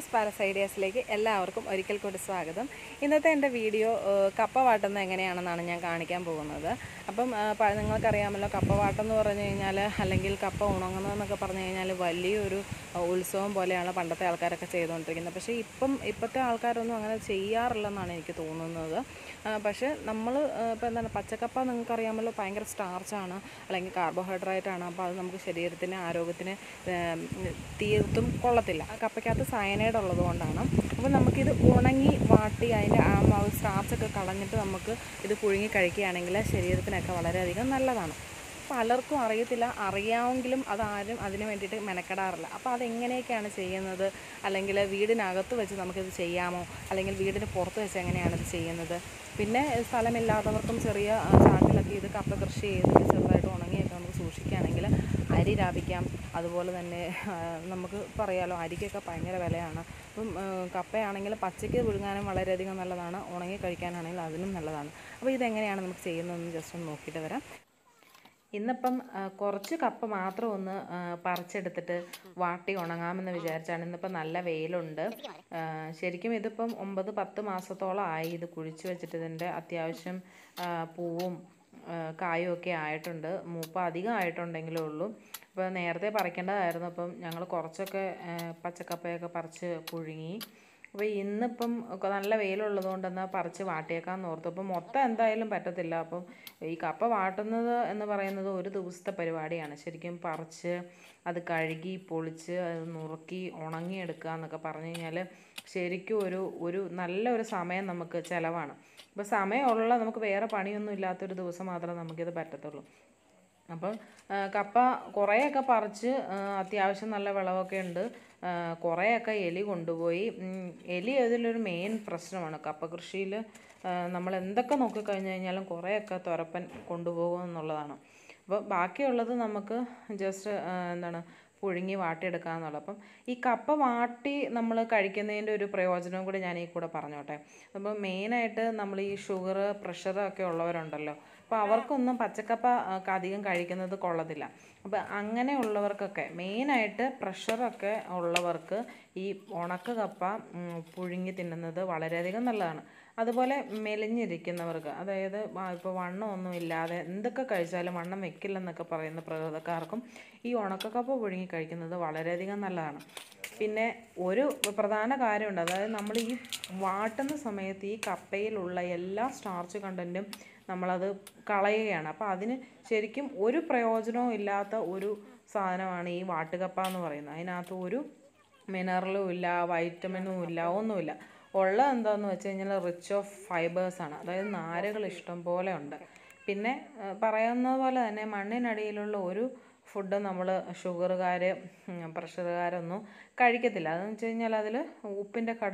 she's palace ഐഡിയാസിലേക്ക് എല്ലാവർക്കും ഒരിക്കൽ കൂടി സ്വാഗതം ഇന്നത്തെ എൻ്റെ വീഡിയോ ഏഹ്, കപ്പ വാട്ടുന്നത് എങ്ങനെയാണെന്നാണ് ഞാൻ കാണിക്കാൻ പോകുന്നത് അപ്പം ഏഹ്, പ- നിങ്ങൾക്കറിയാമല്ലോ കപ്പ വാട്ടം എന്ന് പറഞ്ഞു കഴിഞ്ഞാൽ അല്ലെങ്കിൽ കപ്പ ഉണങ്ങുന്നതെന്നൊക്കെ പറഞ്ഞു കഴിഞ്ഞാൽ വലിയൊരു ഏഹ്, ഉത്സവം പോലെയാണ് പണ്ടത്തെ ആൾക്കാരൊക്കെ ചെയ്തുകൊണ്ടിരിക്കുന്നത് പക്ഷേ ഇപ്പം ഇപ്പോഴത്തെ ആൾക്കാരൊന്നും അങ്ങനെ ചെയ്യാറില്ലെന്നാണ് എനിക്ക് തോന്നുന്നത് ആ, പക്ഷേ നമ്മൾ ഇപ്പോൾ എന്താണ് പച്ചക്കപ്പ നിങ്ങൾക്കറിയാമല്ലോ ഭയങ്കര സ്റ്റാർച്ചാണ് അല്ലെങ്കിൽ കാർബോഹൈഡ്രേറ്റ് ആണ് അപ്പോൾ അത് നമുക്ക് ശരീരത്തിന് ആരോഗ്യത്തിന് ഏം, തീർത്തും കൊള്ളത്തില്ല ആ കപ്പയ്ക്കകത്ത് സയനൈഡ് ഉള്ളത് കൊണ്ടാണ് അപ്പോൾ നമുക്കിത് ഉണങ്ങി വാട്ടി അതിൻ്റെ ആ മാവ് സ്റ്റാർച്ചൊക്കെ കളഞ്ഞിട്ട് നമുക്ക് ഇത് പുഴുങ്ങി കഴിക്കുകയാണെങ്കിൽ ശരീരത്തിനൊക്കെ വളരെയധികം നല്ലതാണ് പലർക്കും അറിയത്തില്ല അറിയാമെങ്കിലും അതാരും അതിന് വേണ്ടിയിട്ട് മെനക്കെടാറില്ല അപ്പോൾ അതെങ്ങനെയൊക്കെയാണ് ചെയ്യുന്നത് അല്ലെങ്കിൽ വീടിനകത്ത് വെച്ച് നമുക്കിത് ചെയ്യാമോ അല്ലെങ്കിൽ വീടിന് പുറത്ത് വെച്ച് എങ്ങനെയാണ് ഇത് ചെയ്യുന്നത് പിന്നെ സ്ഥലമില്ലാത്തവർക്കും ചെറിയ ആ, ചാക്കിലൊക്കെ ഇത് കപ്പ കൃഷി ചെയ്തിട്ട് ചെറുതായിട്ട് ഉണങ്ങിയൊക്കെ നമുക്ക് സൂക്ഷിക്കുകയാണെങ്കിൽ അരി ലാഭിക്കാം അതുപോലെ തന്നെ ആ, നമുക്ക് പറയാലോ അരിക്കൊക്കെ ഭയങ്കര വിലയാണ് അപ്പം ആ, കപ്പയാണെങ്കിൽ പച്ചയ്ക്ക് പുഴുങ്ങാനും വളരെയധികം നല്ലതാണ് ഉണങ്ങി കഴിക്കാനാണെങ്കിൽ അതിനും നല്ലതാണ് അപ്പോൾ ഇതെങ്ങനെയാണ് നമുക്ക് ചെയ്യുന്നതെന്ന് ജസ്റ്റ് ഒന്ന് നോക്കിയിട്ട് വരാം ഇന്നിപ്പം ആ, കുറച്ച് കപ്പ മാത്രം ഒന്ന് ആ, പറിച്ചെടുത്തിട്ട് വാട്ടി ഉണങ്ങാമെന്ന് വിചാരിച്ചാണ് ഇന്നിപ്പം നല്ല വെയിലുണ്ട് ആ, ശരിക്കും ഇതിപ്പം ഒമ്പത് പത്ത് മാസത്തോളം ആയി ഇത് കുഴിച്ച് വെച്ചിട്ട് ഇതിൻ്റെ അത്യാവശ്യം ആ, പൂവും ആ, കായും ഒക്കെ ആയിട്ടുണ്ട് മൂപ്പ അധികം ആയിട്ടുണ്ടെങ്കിലേ ഉള്ളൂ അപ്പോൾ നേരത്തെ പറിക്കേണ്ടതായിരുന്നു അപ്പം ഞങ്ങൾ കുറച്ചൊക്കെ ആ, പച്ചക്കപ്പയൊക്കെ പറിച്ച് പുഴുങ്ങി അപ്പോൾ ഇന്നിപ്പം ഒക്കെ നല്ല വെയിലുള്ളത് കൊണ്ട് എന്നാൽ പറിച്ച് വാട്ടിയേക്കാന്ന് ഓർത്തു അപ്പം മൊത്തം എന്തായാലും പറ്റത്തില്ല അപ്പം ഈ കപ്പ വാട്ടുന്നത് എന്ന് പറയുന്നത് ഒരു ദിവസത്തെ പരിപാടിയാണ് ശരിക്കും പറിച്ച് അത് കഴുകി പൊളിച്ച് അത് നുറുക്കി ഉണങ്ങിയെടുക്കുക എന്നൊക്കെ പറഞ്ഞു കഴിഞ്ഞാൽ ശരിക്കും ഒരു ഒരു നല്ലൊരു സമയം നമുക്ക് ചിലവാണ് അപ്പോൾ സമയമുള്ള നമുക്ക് വേറെ പണിയൊന്നും ഇല്ലാത്തൊരു ദിവസം മാത്രമേ നമുക്കിത് പറ്റത്തുള്ളൂ അപ്പം ആ, കപ്പ കുറേയൊക്കെ പറിച്ച് ആ, അത്യാവശ്യം നല്ല വിളവൊക്കെ ഉണ്ട് ആ, കുറേയൊക്കെ എലി കൊണ്ടുപോയി ഉം, എലി ഇതിലൊരു മെയിൻ പ്രശ്നമാണ് കപ്പ കൃഷിയിൽ നമ്മൾ എന്തൊക്കെ നോക്കിക്കഴിഞ്ഞ് കഴിഞ്ഞാലും കുറേയൊക്കെ തുരപ്പൻ കൊണ്ടുപോകും എന്നുള്ളതാണ് അപ്പോൾ ബാക്കിയുള്ളത് നമുക്ക് ജസ്റ്റ് എന്താണ് പുഴുങ്ങി വാട്ടിയെടുക്കാമെന്നുള്ളത് അപ്പം ഈ കപ്പ വാട്ടി നമ്മൾ കഴിക്കുന്നതിൻ്റെ ഒരു പ്രയോജനവും കൂടി ഞാൻ ഈ കൂടെ പറഞ്ഞോട്ടെ അപ്പം മെയിനായിട്ട് നമ്മൾ ഈ ഷുഗർ പ്രഷർ ഒക്കെ ഉള്ളവരുണ്ടല്ലോ അപ്പോൾ അവർക്കൊന്നും പച്ചക്കപ്പ ആ, ക- അധികം കഴിക്കുന്നത് കൊള്ളത്തില്ല അപ്പോൾ അങ്ങനെയുള്ളവർക്കൊക്കെ മെയിനായിട്ട് പ്രഷറൊക്കെ ഉള്ളവർക്ക് ഈ ഉണക്ക കപ്പ ഉം, പുഴുങ്ങി തിന്നുന്നത് വളരെയധികം നല്ലതാണ് അതുപോലെ മെലിഞ്ഞിരിക്കുന്നവർക്ക് അതായത് ഇപ്പോൾ വണ്ണമൊന്നും ഇല്ലാതെ എന്തൊക്കെ കഴിച്ചാലും വണ്ണം വെക്കില്ലെന്നൊക്കെ പറയുന്ന പ്രകൃതക്കാർക്കും ഈ ഉണക്കക്കപ്പ പുഴുങ്ങി കഴിക്കുന്നത് വളരെയധികം നല്ലതാണ് പിന്നെ ഒരു പ്രധാന കാര്യമുണ്ട് അതായത് നമ്മൾ ഈ വാട്ടുന്ന സമയത്ത് ഈ കപ്പയിലുള്ള എല്ലാ സ്റ്റാർച്ച് കണ്ടൻറ്റും നമ്മളത് കളയുകയാണ് അപ്പോൾ അതിന് ശരിക്കും ഒരു പ്രയോജനവും ഇല്ലാത്ത ഒരു സാധനമാണ് ഈ വാട്ടുകപ്പ എന്ന് പറയുന്നത് അതിനകത്ത് ഒരു മിനറലും ഇല്ല വൈറ്റമിനും ഇല്ല ഒന്നുമില്ല ഉള്ളത് എന്താന്ന് വെച്ച് കഴിഞ്ഞാൽ റിച്ച് ഓഫ് ഫൈബേഴ്സ് ആണ് അതായത് നാരുകൾ ഇഷ്ടം പോലെ ഉണ്ട് പിന്നെ ആ, പറയുന്നത് പോലെ തന്നെ മണ്ണിനടിയിലുള്ള ഒരു ഫുഡ് നമ്മൾ ഷുഗറുകാർ പ്രഷറുകാരൊന്നും കഴിക്കത്തില്ല അതെന്ന് വെച്ച് കഴിഞ്ഞാൽ അതിൽ ഉപ്പിൻ്റെ കട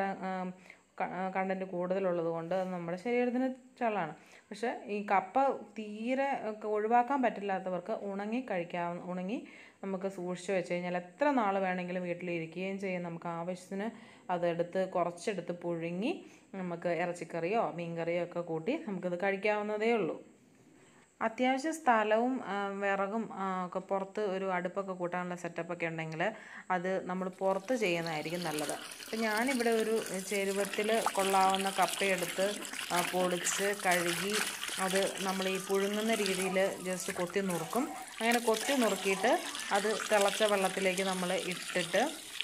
കണ്ടൻറ്റ് കൂടുതലുള്ളത് കൊണ്ട് അത് നമ്മുടെ ശരീരത്തിന് ചള്ളാണ് പക്ഷേ ഈ കപ്പ തീരെ ഒക്കെ ഒഴിവാക്കാൻ പറ്റില്ലാത്തവർക്ക് ഉണങ്ങി കഴിക്കാവുന്ന ഉണങ്ങി നമുക്ക് സൂക്ഷിച്ച് വെച്ച് കഴിഞ്ഞാൽ എത്ര നാൾ വേണമെങ്കിലും വീട്ടിലിരിക്കുകയും ചെയ്യും നമുക്ക് ആവശ്യത്തിന് അതെടുത്ത് കുറച്ചെടുത്ത് പുഴുങ്ങി നമുക്ക് ഇറച്ചിക്കറിയോ മീൻകറിയോ ഒക്കെ കൂട്ടി നമുക്കത് കഴിക്കാവുന്നതേ ഉള്ളൂ അത്യാവശ്യം സ്ഥലവും ആ, വിറകും ആ, ഒക്കെ പുറത്ത് ഒരു അടുപ്പൊക്കെ കൂട്ടാനുള്ള സെറ്റപ്പൊക്കെ ഉണ്ടെങ്കിൽ അത് നമ്മൾ പുറത്ത് ചെയ്യുന്നതായിരിക്കും നല്ലത് അപ്പം ഞാനിവിടെ ഒരു ചെരുവത്തിൽ കൊള്ളാവുന്ന കപ്പയെടുത്ത് ആ, പൊളിച്ച് കഴുകി അത് നമ്മൾ ഈ പുഴുങ്ങുന്ന രീതിയിൽ ജസ്റ്റ് കൊത്തി നുറുക്കും അങ്ങനെ കൊത്തി നുറുക്കിയിട്ട് അത് തിളച്ച വെള്ളത്തിലേക്ക് നമ്മൾ ഇട്ടിട്ട്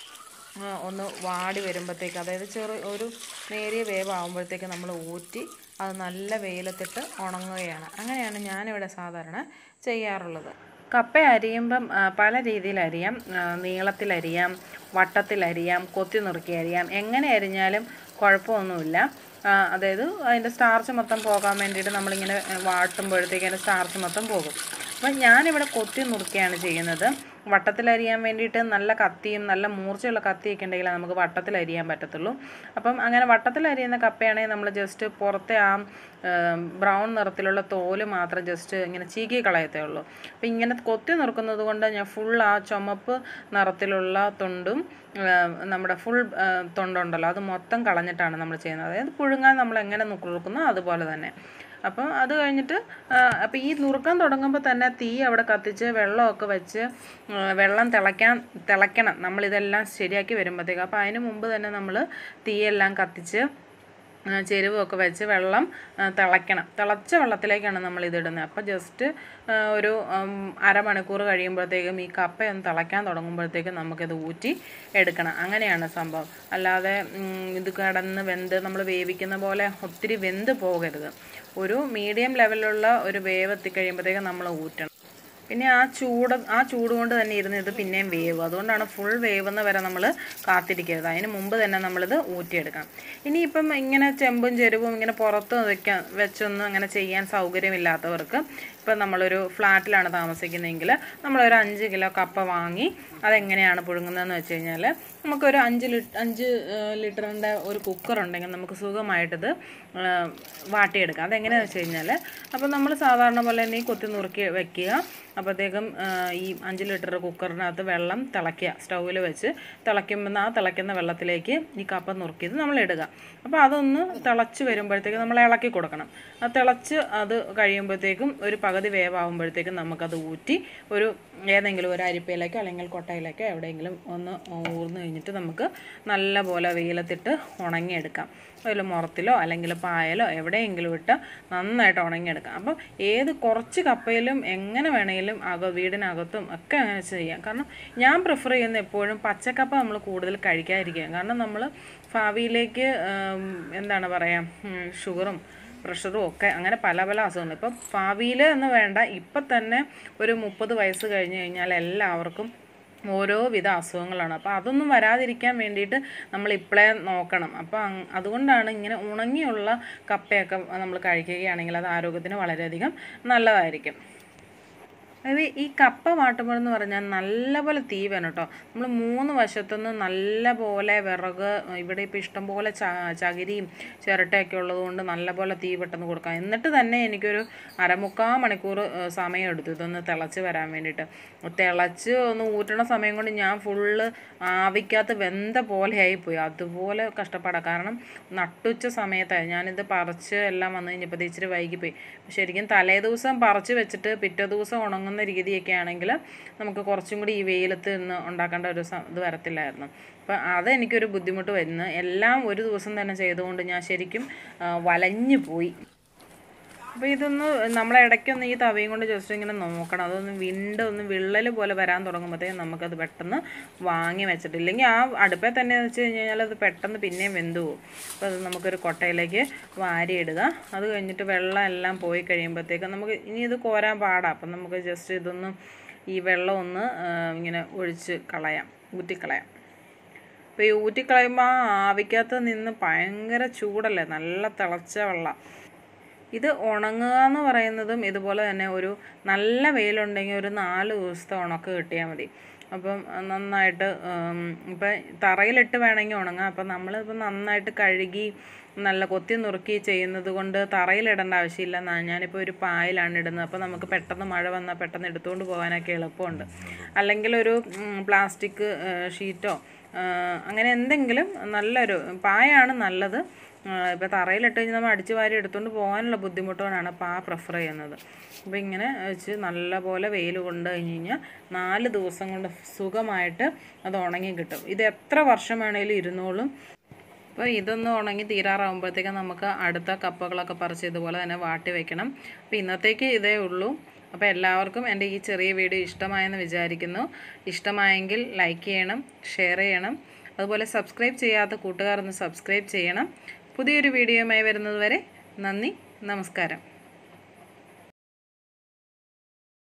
ആ, ഒന്ന് വാടി വരുമ്പോഴത്തേക്ക് അതായത് ചെറു ഒരു നേരിയ വേവാകുമ്പോഴത്തേക്ക് നമ്മൾ ഊറ്റി അത് നല്ല വെയിലത്തിട്ട് ഉണങ്ങുകയാണ് അങ്ങനെയാണ് ഞാനിവിടെ സാധാരണ ചെയ്യാറുള്ളത് കപ്പ അരിയുമ്പം ആ, പല രീതിയിൽ അരിയാം ആ, നീളത്തിലരിയാം വട്ടത്തിലരിയാം കൊത്തി നുറുക്കി അരിയാം എങ്ങനെ അരിഞ്ഞാലും കുഴപ്പമൊന്നുമില്ല ആ, അതായത് അതിൻ്റെ സ്റ്റാർച്ച് മൊത്തം പോകാൻ വേണ്ടിയിട്ട് നമ്മളിങ്ങനെ വാട്ടുമ്പോഴത്തേക്ക് അതിൻ്റെ സ്റ്റാർച്ച് മൊത്തം പോകും അപ്പം ഞാനിവിടെ കൊത്തി നുറുക്കിയാണ് ചെയ്യുന്നത് വട്ടത്തിലരിയാൻ വേണ്ടിയിട്ട് നല്ല കത്തിയും നല്ല മൂർച്ചയുള്ള കത്തിയൊക്കെ ഉണ്ടെങ്കിൽ നമുക്ക് വട്ടത്തിലരിയാൻ പറ്റത്തുള്ളൂ അപ്പം അങ്ങനെ വട്ടത്തിലരിയുന്ന കപ്പയാണെങ്കിൽ നമ്മൾ ജസ്റ്റ് പുറത്തെ ആ ബ്രൗൺ നിറത്തിലുള്ള തോല് മാത്രം ജസ്റ്റ് ഇങ്ങനെ ചീകി കളയത്തേ ഉള്ളൂ അപ്പം ഇങ്ങനെ കൊത്തി നുറുക്കുന്നത് കൊണ്ട് ഞാൻ ഫുൾ ആ ചുമപ്പ് നിറത്തിലുള്ള തൊണ്ടും ആ, നമ്മുടെ ഫുൾ തൊണ്ടുണ്ടല്ലോ അത് മൊത്തം കളഞ്ഞിട്ടാണ് നമ്മൾ ചെയ്യുന്നത് അതായത് പുഴുങ്ങാൻ നമ്മൾ എങ്ങനെ നുറുക്കുന്നോ അതുപോലെ തന്നെ അപ്പം അത് കഴിഞ്ഞിട്ട് അപ്പോൾ ഈ നുറുക്കാൻ തുടങ്ങുമ്പോൾ തന്നെ തീ അവിടെ കത്തിച്ച് വെള്ളമൊക്കെ വെച്ച് ആ, വെള്ളം തിളയ്ക്കാൻ തിളയ്ക്കണം നമ്മളിതെല്ലാം ശരിയാക്കി വരുമ്പോഴത്തേക്ക് അപ്പോൾ അതിന് മുമ്പ് തന്നെ നമ്മൾ തീയെല്ലാം കത്തിച്ച് ആ, ചെരുവൊക്കെ വെച്ച് വെള്ളം ആ, തിളയ്ക്കണം തിളച്ച വെള്ളത്തിലേക്കാണ് നമ്മൾ ഇതിടുന്നത് അപ്പോൾ ജസ്റ്റ് ഒരു ഉം, അരമണിക്കൂർ കഴിയുമ്പോഴത്തേക്കും ഈ കപ്പയൊന്ന് തിളയ്ക്കാൻ തുടങ്ങുമ്പോഴത്തേക്കും നമുക്കിത് ഊറ്റി എടുക്കണം അങ്ങനെയാണ് സംഭവം അല്ലാതെ ഉം, ഇത് കിടന്ന് വെന്ത് നമ്മൾ വേവിക്കുന്ന പോലെ ഒത്തിരി വെന്ത് പോകരുത് ഒരു മീഡിയം ലെവലിലുള്ള ഒരു വേവ് എത്തിക്കഴിയുമ്പോഴത്തേക്കും നമ്മൾ ഊറ്റണം പിന്നെ ആ ചൂട് ആ ചൂട് കൊണ്ട് തന്നെ ഇരുന്ന് ഇത് പിന്നെയും വേവും അതുകൊണ്ടാണ് ഫുൾ വേവുന്ന വരെ നമ്മൾ കാത്തിരിക്കരുത് അതിന് മുമ്പ് തന്നെ നമ്മളിത് ഊറ്റിയെടുക്കണം ഇനിയിപ്പം ഇങ്ങനെ ചെമ്പും ചെരുവും ഇങ്ങനെ പുറത്ത് വെക്കാൻ വെച്ചൊന്നും അങ്ങനെ ചെയ്യാൻ സൗകര്യമില്ലാത്തവർക്ക് ഇപ്പം നമ്മളൊരു ഫ്ലാറ്റിലാണ് താമസിക്കുന്നതെങ്കിൽ നമ്മളൊരു അഞ്ച് കിലോ കപ്പ വാങ്ങി അതെങ്ങനെയാണ് പുഴുങ്ങുന്നതെന്ന് വെച്ച് കഴിഞ്ഞാൽ നമുക്കൊരു അഞ്ച് ലിറ്റർ അഞ്ച് ലിറ്ററിൻ്റെ ഒരു കുക്കർ ഉണ്ടെങ്കിൽ നമുക്ക് സുഖമായിട്ടിത് ആ, വാട്ടിയെടുക്കാം അതെങ്ങനെയാണെന്ന് വെച്ച് കഴിഞ്ഞാൽ അപ്പോൾ നമ്മൾ സാധാരണ പോലെ തന്നെ ഈ കൊത്തി നുറുക്കി വെക്കുക അപ്പോഴത്തേക്കും ആ, ഈ അഞ്ച് ലിറ്റർ കുക്കറിനകത്ത് വെള്ളം തിളയ്ക്കുക സ്റ്റൗവിൽ വെച്ച് തിളയ്ക്കുമ്പോൾ ആ തിളയ്ക്കുന്ന വെള്ളത്തിലേക്ക് ഈ കപ്പ നുറുക്കിയത് നമ്മൾ ഇടുക അപ്പോൾ അതൊന്ന് തിളച്ച് വരുമ്പോഴത്തേക്ക് നമ്മൾ ഇളക്കി കൊടുക്കണം ആ തിളച്ച് അത് കഴിയുമ്പോഴത്തേക്കും ഒരു പകുതി വേവാകുമ്പോഴത്തേക്കും നമുക്കത് ഊറ്റി ഒരു ഏതെങ്കിലും ഒരു അരിപ്പയിലേക്കോ അല്ലെങ്കിൽ കൊട്ടയിലേക്കോ എവിടെയെങ്കിലും ഒന്ന് ഊർന്ന് കഴിഞ്ഞിട്ട് നമുക്ക് നല്ല പോലെ വെയിലത്തിട്ട് ഉണങ്ങിയെടുക്കാം അതിൽ മുറത്തിലോ അല്ലെങ്കിൽ പായലോ എവിടെയെങ്കിലും ഇട്ട് നന്നായിട്ട് ഉണങ്ങിയെടുക്കാം അപ്പം ഏത് കുറച്ച് കപ്പയിലും എങ്ങനെ വേണമെങ്കിലും അക വീടിനകത്തും ഒക്കെ അങ്ങനെ ചെയ്യാം കാരണം ഞാൻ പ്രിഫർ ചെയ്യുന്ന എപ്പോഴും പച്ചക്കപ്പ നമ്മൾ കൂടുതൽ കഴിക്കാതിരിക്കുക കാരണം നമ്മൾ ഭാവിയിലേക്ക് ഉം, എന്താണ് പറയുക ഷുഗറും പ്രഷറും ഒക്കെ അങ്ങനെ പല പല അസുഖങ്ങൾ ഇപ്പം ഭാവിയിൽ എന്ന് വേണ്ട ഇപ്പം തന്നെ ഒരു മുപ്പത് വയസ്സ് കഴിഞ്ഞ് കഴിഞ്ഞാൽ എല്ലാവർക്കും ഓരോ വിധ അസുഖങ്ങളാണ് അപ്പോൾ അതൊന്നും വരാതിരിക്കാൻ വേണ്ടിയിട്ട് നമ്മൾ ഇപ്പോഴേ നോക്കണം അപ്പോൾ അങ് അതുകൊണ്ടാണ് ഇങ്ങനെ ഉണങ്ങിയുള്ള കപ്പയൊക്കെ നമ്മൾ കഴിക്കുകയാണെങ്കിൽ അത് ആരോഗ്യത്തിന് വളരെയധികം നല്ലതായിരിക്കും അത് ഈ കപ്പ വാട്ടുമ്പോൾ എന്ന് പറഞ്ഞാൽ നല്ലപോലെ തീ വേണം കേട്ടോ നമ്മൾ മൂന്ന് വശത്തുനിന്ന് നല്ലപോലെ വിറക് ഇവിടെ ഇപ്പോൾ ഇഷ്ടംപോലെ ച ചകിരിയും ചിരട്ടയൊക്കെ ഉള്ളതുകൊണ്ട് നല്ലപോലെ തീ പെട്ടെന്ന് കൊടുക്കാം എന്നിട്ട് തന്നെ എനിക്കൊരു അരമുക്കാൽ മണിക്കൂർ ഏഹ്, സമയം എടുത്തു ഇതൊന്ന് തിളച്ച് വരാൻ വേണ്ടിയിട്ട് തിളച്ച് ഒന്ന് ഊറ്റണ സമയം കൊണ്ട് ഞാൻ ഫുള്ള് ആവിക്കകത്ത് വെന്ത പോലെ ആയിപ്പോയി അതുപോലെ കഷ്ടപ്പാടാണ് കാരണം നട്ടുച്ച സമയത്തായി ഞാനിത് പറിച്ച് എല്ലാം വന്നു കഴിഞ്ഞപ്പോൾ ഇച്ചിരി വൈകിപ്പോയി ശരിക്കും തലേ ദിവസം പറിച്ച് വെച്ചിട്ട് പിറ്റേ ദിവസം ഉണങ്ങുന്ന രീതിയൊക്കെ ആണെങ്കിൽ നമുക്ക് കുറച്ചും കൂടി ഈ വെയിലത്ത് നിന്ന് ഉണ്ടാക്കേണ്ട ഒരു സ- ഇത് വരത്തില്ലായിരുന്നു അപ്പം അതെനിക്കൊരു ബുദ്ധിമുട്ട് വരുന്നു എല്ലാം ഒരു ദിവസം തന്നെ ചെയ്തുകൊണ്ട് ഞാൻ ശരിക്കും ആ, വലഞ്ഞു പോയി അപ്പോൾ ഇതൊന്ന് നമ്മളെ ഇടയ്ക്കൊന്ന് ഈ തവയും കൊണ്ട് ജസ്റ്റ് ഇങ്ങനെ നോക്കണം അതൊന്ന് വിണ്ട് ഒന്ന് വിള്ളൽ പോലെ വരാൻ തുടങ്ങുമ്പോഴത്തേക്കും നമുക്കത് പെട്ടെന്ന് വാങ്ങി വെച്ചിട്ട് ഇല്ലെങ്കിൽ ആ അടുപ്പേ തന്നെ വെച്ച് കഴിഞ്ഞാൽ അത് പെട്ടെന്ന് പിന്നെയും വെന്ത് പോകും അപ്പോൾ അത് നമുക്കൊരു കൊട്ടയിലേക്ക് വാരിയിടുക അത് കഴിഞ്ഞിട്ട് വെള്ളം എല്ലാം പോയി കഴിയുമ്പോഴത്തേക്കും നമുക്ക് ഇനി ഇത് കോരാൻ പാടാം അപ്പം നമുക്ക് ജസ്റ്റ് ഇതൊന്ന് ഈ വെള്ളം ഒന്ന് ആ, ഇങ്ങനെ ഒഴിച്ച് കളയാം ഊറ്റിക്കളയാം അപ്പോൾ ഈ ഊറ്റിക്കളയുമ്പോൾ ആ ആവിക്കകത്ത് നിന്ന് ഭയങ്കര ചൂടല്ലേ നല്ല തിളച്ച വെള്ളം ഇത് ഉണങ്ങുക എന്ന് പറയുന്നതും ഇതുപോലെ തന്നെ ഒരു നല്ല വെയിലുണ്ടെങ്കിൽ ഒരു നാല് ദിവസത്തെ ഉണക്ക് കിട്ടിയാൽ മതി അപ്പം അഹ് നന്നായിട്ട് ഉം, ഇപ്പം തറയിലിട്ട് വേണമെങ്കിൽ ഉണങ്ങാം അപ്പം നമ്മളിപ്പം നന്നായിട്ട് കഴുകി നല്ല കൊത്തി നുറുക്കി ചെയ്യുന്നത് കൊണ്ട് തറയിലിടേണ്ട ആവശ്യമില്ല ന- ഞാനിപ്പോൾ ഒരു പായലാണ് ഇടുന്നത് അപ്പോൾ നമുക്ക് പെട്ടെന്ന് മഴ വന്നാൽ പെട്ടെന്ന് എടുത്തുകൊണ്ട് പോകാനൊക്കെ എളുപ്പമുണ്ട് അല്ലെങ്കിൽ ഒരു പ്ലാസ്റ്റിക് ഷീറ്റോ അങ്ങനെ എന്തെങ്കിലും നല്ലൊരു പായാണ് നല്ലത് ഇപ്പോൾ തറയിലിട്ട് കഴിഞ്ഞാൽ നമ്മൾ അടിച്ച് വാരി എടുത്തുകൊണ്ട് പോകാനുള്ള ബുദ്ധിമുട്ടുകൊണ്ടാണ് പാ പ്രിഫർ ചെയ്യുന്നത് അപ്പോൾ ഇങ്ങനെ വെച്ച് നല്ലപോലെ വെയിൽ കൊണ്ട് കഴിഞ്ഞ് കഴിഞ്ഞാൽ നാല് ദിവസം കൊണ്ട് സുഖമായിട്ട് അത് ഉണങ്ങി കിട്ടും ഇത് എത്ര വർഷം വേണേലും ഇരുന്നോളും അപ്പോൾ ഇതൊന്ന് ഉണങ്ങി തീരാറാകുമ്പോഴത്തേക്കും നമുക്ക് അടുത്ത കപ്പകളൊക്കെ പറിച്ച് ഇതുപോലെ തന്നെ വാട്ടി വെക്കണം അപ്പോൾ ഇന്നത്തേക്ക് ഇതേ ഉള്ളൂ അപ്പോൾ എല്ലാവർക്കും എൻ്റെ ഈ ചെറിയ വീഡിയോ ഇഷ്ടമായെന്ന് വിചാരിക്കുന്നു ഇഷ്ടമായെങ്കിൽ ലൈക്ക് ചെയ്യണം ഷെയർ ചെയ്യണം അതുപോലെ സബ്സ്ക്രൈബ് ചെയ്യാത്ത കൂട്ടുകാർ ഒന്ന് സബ്സ്ക്രൈബ് ചെയ്യണം പുതിയൊരു വീഡിയോയുമായി വരുന്നത് വരെ നന്ദി നമസ്കാരം